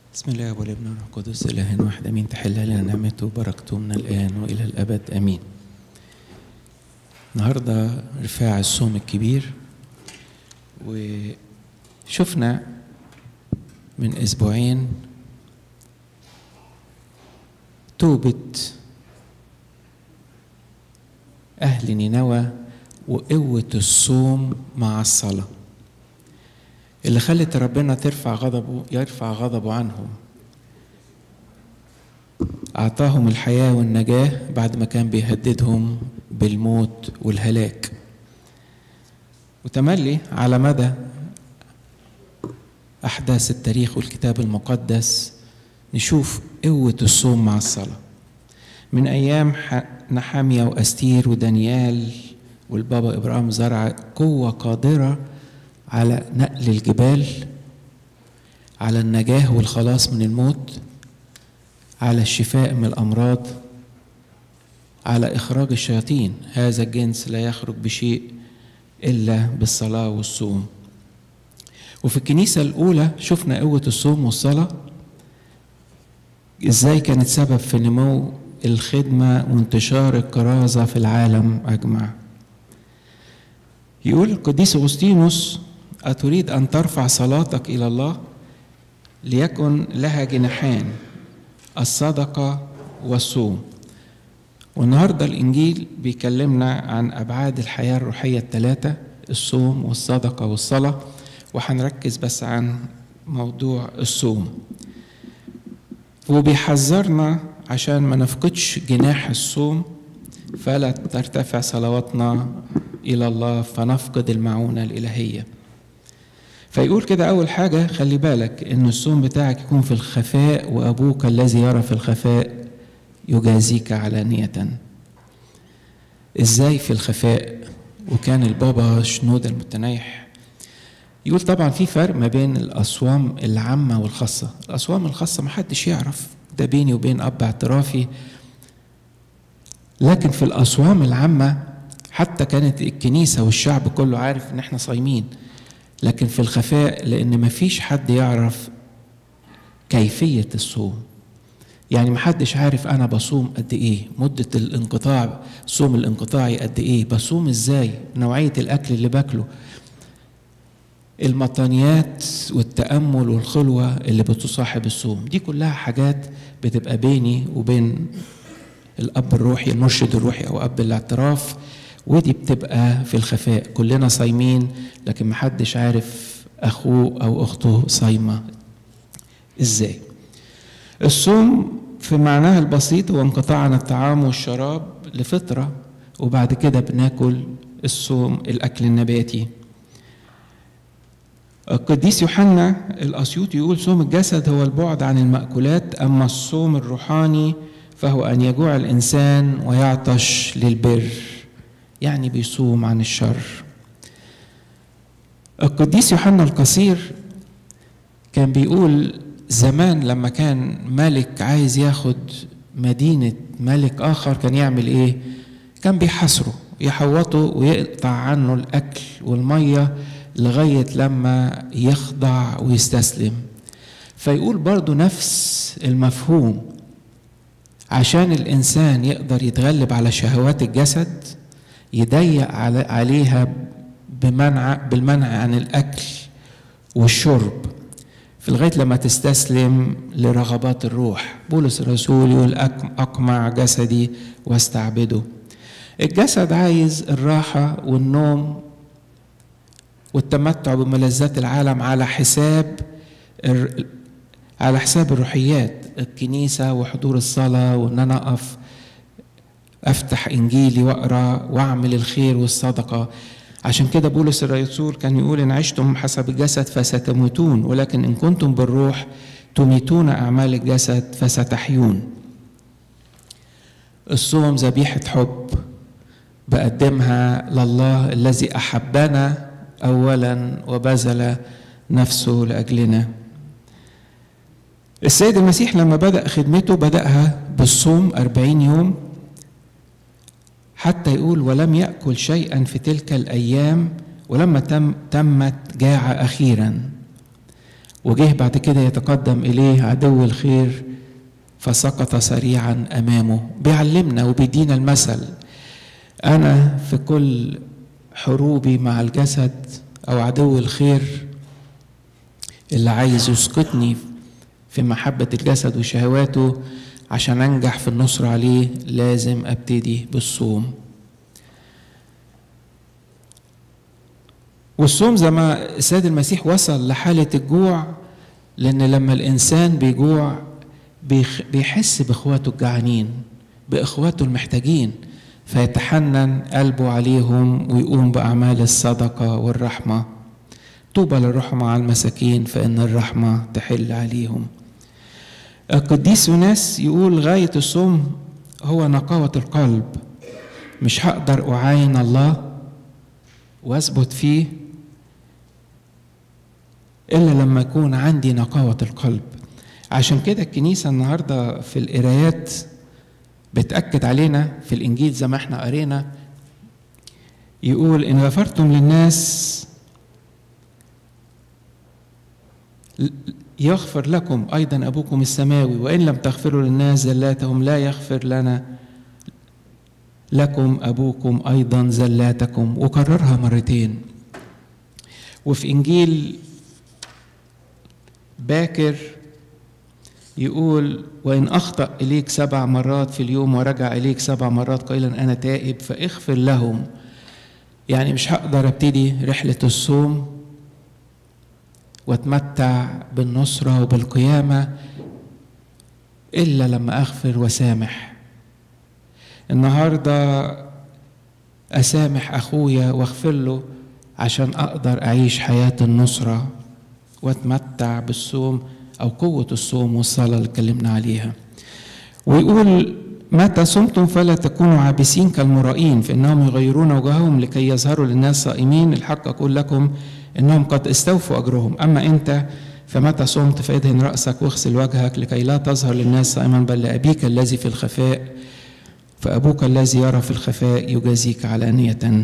بسم الله والابن والروح القدس إله واحد أمين تحل لنا نعمته وبركته من الآن وإلى الأبد أمين النهاردة رفاع الصوم الكبير وشفنا من أسبوعين توبة أهل نينوى وقوة الصوم مع الصلاة اللي خلت ربنا ترفع غضبه يرفع غضبه عنهم أعطاهم الحياة والنجاة بعد ما كان بيهددهم بالموت والهلاك وتملي على مدى أحداث التاريخ والكتاب المقدس نشوف قوة الصوم مع الصلاة من أيام نحامية وأستير ودانيال والبابا إبراهيم زرع قوة قادرة على نقل الجبال على النجاة والخلاص من الموت على الشفاء من الأمراض على إخراج الشياطين هذا الجنس لا يخرج بشيء إلا بالصلاة والصوم وفي الكنيسة الأولى شفنا قوة الصوم والصلاة إزاي كانت سبب في نمو الخدمة وانتشار الكرازة في العالم أجمع يقول القديس أغسطينوس أتريد أن ترفع صلاتك إلى الله ليكن لها جناحان الصدقة والصوم والنهاردة الإنجيل بيكلمنا عن أبعاد الحياة الروحية الثلاثة الصوم والصدقة والصلاة وهنركز بس عن موضوع الصوم وبيحذرنا عشان ما نفقدش جناح الصوم فلا ترتفع صلواتنا إلى الله فنفقد المعونة الإلهية فيقول كده أول حاجة خلي بالك إن الصوم بتاعك يكون في الخفاء وأبوك الذي يرى في الخفاء يجازيك علانية إزاي في الخفاء وكان البابا شنودة المتنايح يقول طبعا في فرق ما بين الأصوام العامة والخاصة الأصوام الخاصة محدش يعرف ده بيني وبين أب اعترافي لكن في الأصوام العامة حتى كانت الكنيسة والشعب كله عارف إن إحنا صايمين لكن في الخفاء لأن مفيش حد يعرف كيفية الصوم يعني محدش عارف أنا بصوم قد إيه مدة الانقطاع الصوم الانقطاعي قد إيه بصوم إزاي نوعية الأكل اللي باكله المطانيات والتأمل والخلوة اللي بتصاحب الصوم دي كلها حاجات بتبقى بيني وبين الأب الروحي المرشد الروحي أو أب الاعتراف ودي بتبقى في الخفاء كلنا صايمين لكن محدش عارف أخوه أو أخته صايمة إزاي الصوم في معناها البسيط هو انقطاع عن الطعام والشراب لفترة وبعد كده بناكل الصوم الأكل النباتي القديس يوحنا الأسيوطي يقول صوم الجسد هو البعد عن المأكولات أما الصوم الروحاني فهو أن يجوع الإنسان ويعطش للبر يعني بيصوم عن الشر القديس يوحنا القصير كان بيقول زمان لما كان ملك عايز ياخد مدينة ملك آخر كان يعمل إيه؟ كان بيحاصره يحوطه ويقطع عنه الأكل والمية لغاية لما يخضع ويستسلم فيقول برضو نفس المفهوم عشان الإنسان يقدر يتغلب على شهوات الجسد يضيق عليها بمنع بالمنع عن الأكل والشرب في لغاية لما تستسلم لرغبات الروح بولس الرسول يقول أقمع جسدي واستعبده الجسد عايز الراحة والنوم والتمتع بملذات العالم على حساب على حساب الروحيات الكنيسة وحضور الصلاة وإن أنا أقف أفتح إنجيلي وأقرأ وأعمل الخير والصدقة عشان كده بولس الرسول كان يقول إن عشتم حسب الجسد فستموتون ولكن إن كنتم بالروح تميتون أعمال الجسد فستحيون الصوم ذبيحة حب بقدمها لله الذي أحبنا أولا وبذل نفسه لأجلنا السيد المسيح لما بدأ خدمته بدأها بالصوم أربعين يوم حتى يقول ولم يأكل شيئا في تلك الأيام ولما تم تمت جاع أخيرا وجه بعد كده يتقدم إليه عدو الخير فسقط سريعا أمامه بيعلمنا وبيدينا المثل أنا في كل حروبي مع الجسد أو عدو الخير اللي عايز يسقطني في محبة الجسد وشهواته عشان أنجح في النصر عليه لازم أبتدي بالصوم والصوم زي ما السيد المسيح وصل لحالة الجوع لأن لما الإنسان بيجوع بيحس بإخواته الجعانين بإخواته المحتاجين فيتحنن قلبه عليهم ويقوم بأعمال الصدقة والرحمة طوبى للرحمة على المساكين فإن الرحمة تحل عليهم القديس يوناس يقول غاية الصوم هو نقاوة القلب مش هقدر أعاين الله وأثبت فيه إلا لما يكون عندي نقاوة القلب عشان كده الكنيسة النهاردة في القرايات بتأكد علينا في الإنجيل زي ما احنا قرينا يقول إن غفرتم للناس يغفر لكم أيضا أبوكم السماوي وإن لم تغفروا للناس زلاتهم لا يغفر لنا لكم أبوكم أيضا زلاتكم وكررها مرتين وفي إنجيل باكر يقول وإن أخطأ إليك سبع مرات في اليوم ورجع إليك سبع مرات قائلا أنا تائب فاغفر لهم يعني مش هقدر ابتدي رحلة الصوم واتمتع بالنصرة وبالقيامة إلا لما أغفر وسامح النهاردة أسامح أخويا وأغفر له عشان أقدر أعيش حياة النصرة وأتمتع بالصوم أو قوة الصوم والصلاة اللي اتكلمنا عليها ويقول متى صمتم فلا تكونوا عابسين كالمرائين فإنهم يغيرون وجههم لكي يظهروا للناس صائمين الحق أقول لكم إنهم قد استوفوا أجرهم أما أنت فمتى صمت فادهن رأسك واغسل وجهك لكي لا تظهر للناس صائما بل لأبيك الذي في الخفاء فأبوك الذي يرى في الخفاء يجازيك علانية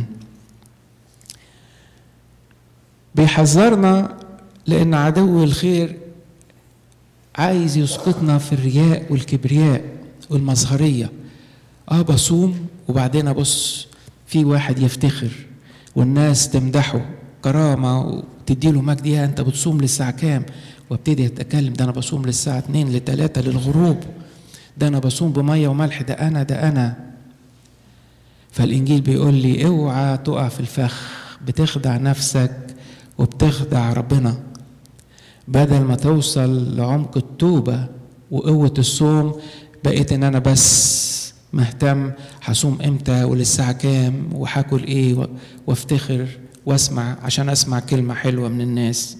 بيحذرنا لأن عدو الخير عايز يسقطنا في الرياء والكبرياء والمظهرية اه بصوم وبعدين ابص في واحد يفتخر والناس تمدحه كرامة وتديله مجد يا انت بتصوم للساعة كام وابتدي اتكلم ده انا بصوم للساعة 2 ل 3 للغروب ده انا بصوم بمية وملح ده انا ده انا فالانجيل بيقول لي اوعى تقع في الفخ بتخدع نفسك وبتخدع ربنا بدل ما توصل لعمق التوبة وقوة الصوم بقيت ان انا بس مهتم هصوم امتى وللساعة كام وهاكل ايه وافتخر واسمع عشان اسمع كلمة حلوة من الناس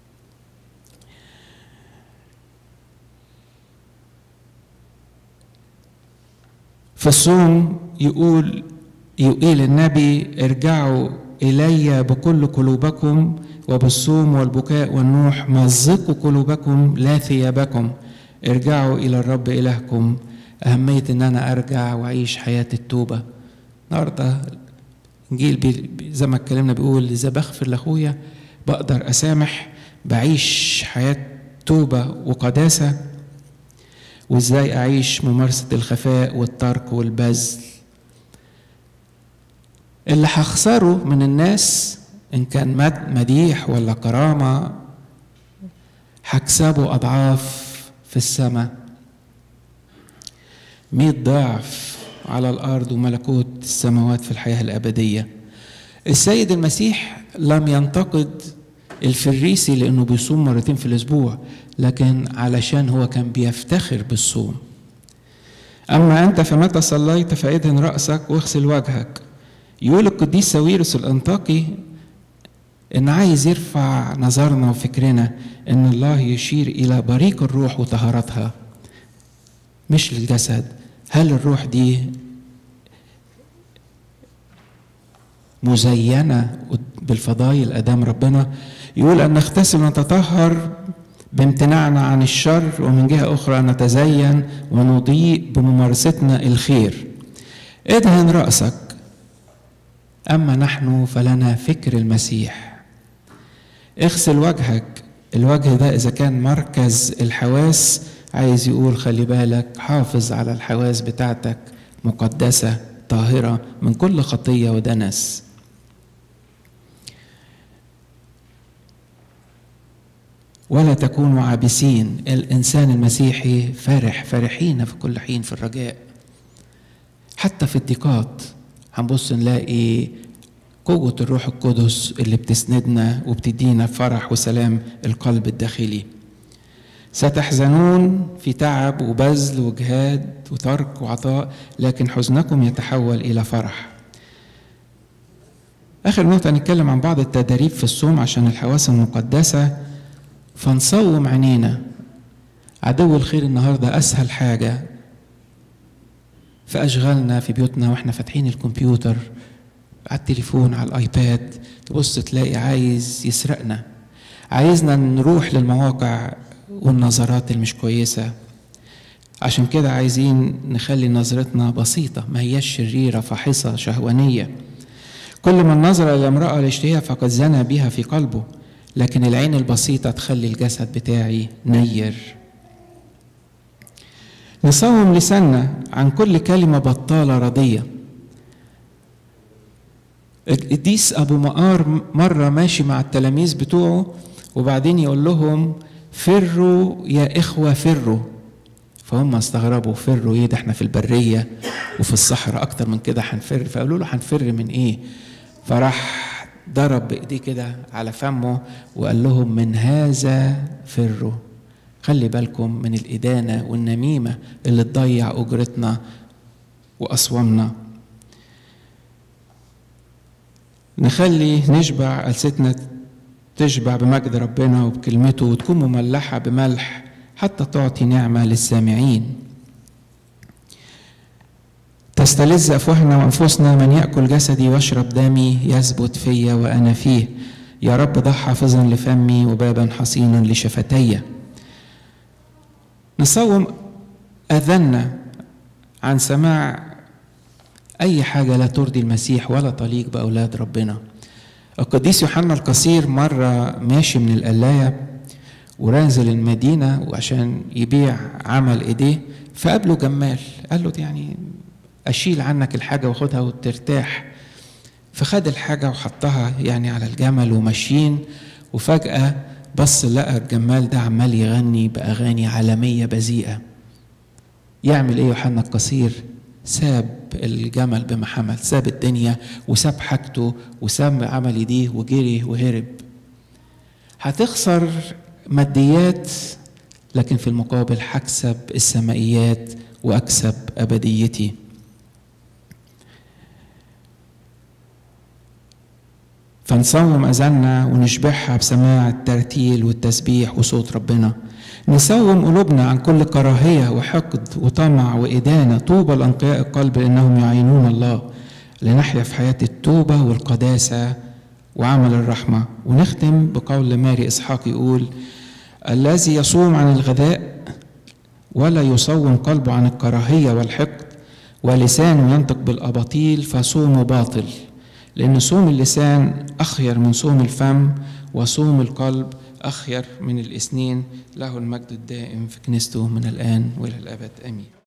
فالصوم يقول يقول النبي ارجعوا إلي بكل قلوبكم وبالصوم والبكاء والنوح مزقوا قلوبكم لا ثيابكم ارجعوا إلى الرب إلهكم أهمية إن أنا أرجع وأعيش حياة التوبة النهاردة إنجيل زي ما اتكلمنا بيقول إذا بغفر لأخويا بقدر أسامح بعيش حياة توبة وقداسة وإزاي أعيش ممارسة الخفاء والترك والبذل اللي هخسره من الناس إن كان مديح ولا كرامة هكسبه أضعاف في السماء مئة ضعف على الأرض وملكوت السماوات في الحياة الأبدية السيد المسيح لم ينتقد الفريسي لأنه بيصوم مرتين في الأسبوع لكن علشان هو كان بيفتخر بالصوم أما أنت فمتى صليت فإذن رأسك واغسل وجهك يقول القديس ساويرس الأنطاكي إن عايز يرفع نظرنا وفكرنا إن الله يشير إلى بريق الروح وطهارتها مش للجسد هل الروح دي مزينة بالفضائل أدام ربنا يقول أن نغتسل ونتطهر بامتناعنا عن الشر ومن جهة أخرى نتزين ونضيء بممارستنا الخير ادهن رأسك أما نحن فلنا فكر المسيح اغسل وجهك الوجه ده إذا كان مركز الحواس عايز يقول خلي بالك حافظ على الحواس بتاعتك مقدسة طاهرة من كل خطية ودنس ولا تكونوا عابسين الإنسان المسيحي فرح فرحين في كل حين في الرجاء حتى في الضيقات هنبص نلاقي قوة الروح القدس اللي بتسندنا وبتدينا فرح وسلام القلب الداخلي ستحزنون في تعب وبذل وجهاد وترك وعطاء لكن حزنكم يتحول إلى فرح آخر نقطة نتكلم عن بعض التدريب في الصوم عشان الحواس المقدسة فنصوم عينينا عدو الخير النهاردة أسهل حاجة في أشغالنا في بيوتنا وإحنا فاتحين الكمبيوتر على التليفون على الآيباد تبص تلاقي عايز يسرقنا عايزنا نروح للمواقع والنظرات المش كويسة عشان كده عايزين نخلي نظرتنا بسيطة ما هياش شريرة فاحصة شهوانية كل من نظر إلى امرأة لاشتهيها فقد زنى بها في قلبه لكن العين البسيطة تخلي الجسد بتاعي نير نصوم لساننا عن كل كلمة بطالة رضية القديس أبو مقار مرة ماشي مع التلاميذ بتوعه وبعدين يقول لهم فروا يا إخوة فروا فهم استغربوا فروا ايه ده احنا في البرية وفي الصحراء أكتر من كده هنفر فقالوا له هنفر من ايه فراح ضرب بإيديه كده على فمه وقال لهم من هذا فروا خلي بالكم من الإدانة والنميمة اللي تضيع أجرتنا وأصوامنا نخلي نشبع ألستنا تشبع بمجد ربنا وبكلمته وتكون مملحة بملح حتى تعطي نعمة للسامعين تستلذ أفواهنا وأنفسنا من يأكل جسدي واشرب دمي يثبت فيا وأنا فيه يا رب ضع حافظا لفمي وبابا حصينا لشفتي نصوم أذنا عن سماع أي حاجة لا ترضي المسيح ولا تليق بأولاد ربنا القديس يوحنا القصير مرة ماشي من القلاية ونازل المدينة وعشان يبيع عمل إيديه فقابله جمال قال له يعني أشيل عنك الحاجة وخدها وترتاح فخد الحاجة وحطها يعني على الجمل وماشيين وفجأة بص لقى الجمال ده عمال يغني بأغاني عالمية بذيئة يعمل إيه يوحنا القصير ساب الجمل بما حمل ساب الدنيا وساب حاجته وساب عمل ايديه وجري وهرب هتخسر ماديات لكن في المقابل هكسب السمائيات واكسب ابديتي فنصوم أذاننا ونشبعها بسماع الترتيل والتسبيح وصوت ربنا نسوم قلوبنا عن كل كراهية وحقد وطمع وإدانة طوبى لأنقياء القلب إنهم يعينون الله لنحيا في حياة التوبة والقداسة وعمل الرحمة ونختم بقول ماري إسحاق يقول الذي يصوم عن الغذاء ولا يصوم قلبه عن الكراهية والحقد ولسانه ينطق بالأباطيل فصومه باطل لأن صوم اللسان أخير من صوم الفم وصوم القلب أخير من الاثنين له المجد الدائم في كنيسته من الآن وإلى الأبد آمين